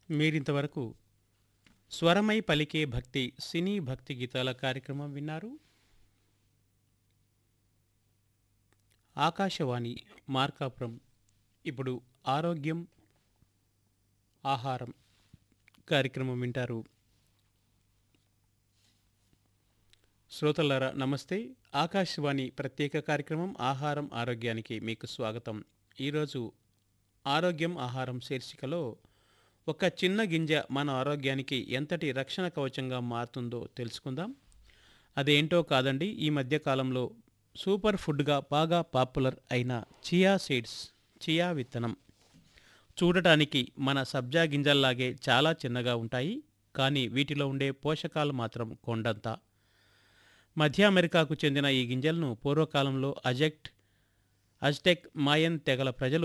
మీరింతవరకు స్వరమై పలికే భక్తి సినీ భక్తి గీతాల కార్యక్రమం విన్నారు ఆకాశవాణి మార్కాపురం ఇప్పుడు ఆరోగ్యం ఆహారం కార్యక్రమం వింటారు శ్రోతలారా నమస్తే ఆకాశవాణి ప్రత్యేక కార్యక్రమం ఆహారం ఆరోగ్యానికి మీకు స్వాగతం ఈరోజు ఆరోగ్యం ఆహారం శీర్షికలో ఒక చిన్న గింజ మన ఆరోగ్యానికి ఎంతటి రక్షణ కవచంగా మారుతుందో తెలుసుకుందాం అదేంటో కాదండి ఈ మధ్య కాలంలో సూపర్ ఫుడ్గా బాగా పాపులర్ అయిన చియా సీడ్స్ చియా విత్తనం చూడటానికి మన సబ్జా గింజల్లాగే చాలా చిన్నగా ఉంటాయి కానీ వీటిలో ఉండే పోషకాలు మాత్రం కొండంత మధ్య అమెరికాకు చెందిన ఈ గింజలను పూర్వకాలంలో అజెక్ట్ అజ్టెక్ మాయన్ తెగల ప్రజలు